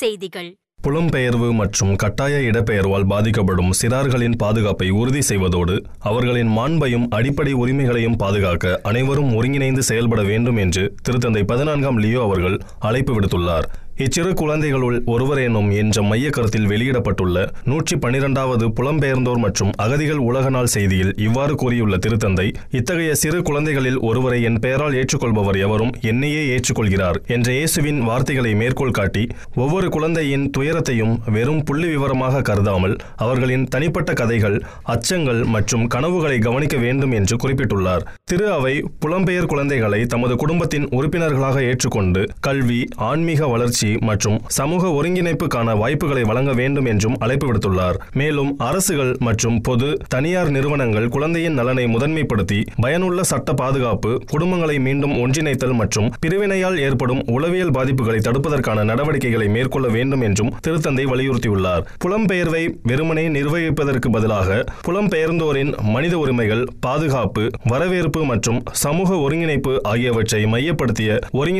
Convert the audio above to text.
செய்திகள் புலம்பெயர்வு மற்றும் கட்டாய இடப்பெயர்வால் பாதிக்கப்படும் சிறார்களின் பாதுகாப்பை உறுதி செய்வதோடு அவர்களின் மாண்பையும் அடிப்படை உரிமைகளையும் பாதுகாக்க அனைவரும் ஒருங்கிணைந்து செயல்பட வேண்டும் என்று திருத்தந்தை பதினான்காம் லியோ அவர்கள் அழைப்பு விடுத்துள்ளார் இச்சிறு குழந்தைகளுள் ஒருவரேனும் என்ற மைய கருத்தில் வெளியிடப்பட்டுள்ள நூற்றி பன்னிரெண்டாவது புலம்பெயர்ந்தோர் மற்றும் அகதிகள் உலக நாள் செய்தியில் இவ்வாறு கூறியுள்ள திருத்தந்தை இத்தகைய சிறு குழந்தைகளில் ஒருவரை என் பெயரால் ஏற்றுக்கொள்பவர் எவரும் என்னையே ஏற்றுக்கொள்கிறார் என்ற இயேசுவின் வார்த்தைகளை மேற்கோள் காட்டி ஒவ்வொரு குழந்தையின் துயரத்தையும் வெறும் புள்ளி விவரமாக கருதாமல் அவர்களின் தனிப்பட்ட கதைகள் அச்சங்கள் மற்றும் கனவுகளை கவனிக்க வேண்டும் என்று குறிப்பிட்டுள்ளார் திரு அவை புலம்பெயர் குழந்தைகளை தமது குடும்பத்தின் உறுப்பினர்களாக ஏற்றுக்கொண்டு கல்வி ஆன்மீக வளர்ச்சி மற்றும் சமூக ஒருங்கிணைப்புக்கான வாய்ப்புகளை வழங்க வேண்டும் என்றும் அழைப்பு விடுத்துள்ளார் மேலும் அரசுகள் மற்றும் பொது தனியார் நிறுவனங்கள் குழந்தையின் நலனை முதன்மைப்படுத்தி பயனுள்ள சட்ட பாதுகாப்பு குடும்பங்களை மீண்டும் ஒன்றிணைத்தல் மற்றும் பிரிவினையால் ஏற்படும் உளவியல் பாதிப்புகளை தடுப்பதற்கான நடவடிக்கைகளை மேற்கொள்ள வேண்டும் என்றும் திருத்தந்தை வலியுறுத்தியுள்ளார் புலம்பெயர்வை வெறுமனே நிர்வகிப்பதற்கு பதிலாக புலம்பெயர்ந்தோரின் மனித உரிமைகள் பாதுகாப்பு வரவேற்பு மற்றும் சமூக ஒருங்கிணைப்பு ஆகியவற்றை மையப்படுத்திய ஒருங்கிணைந்த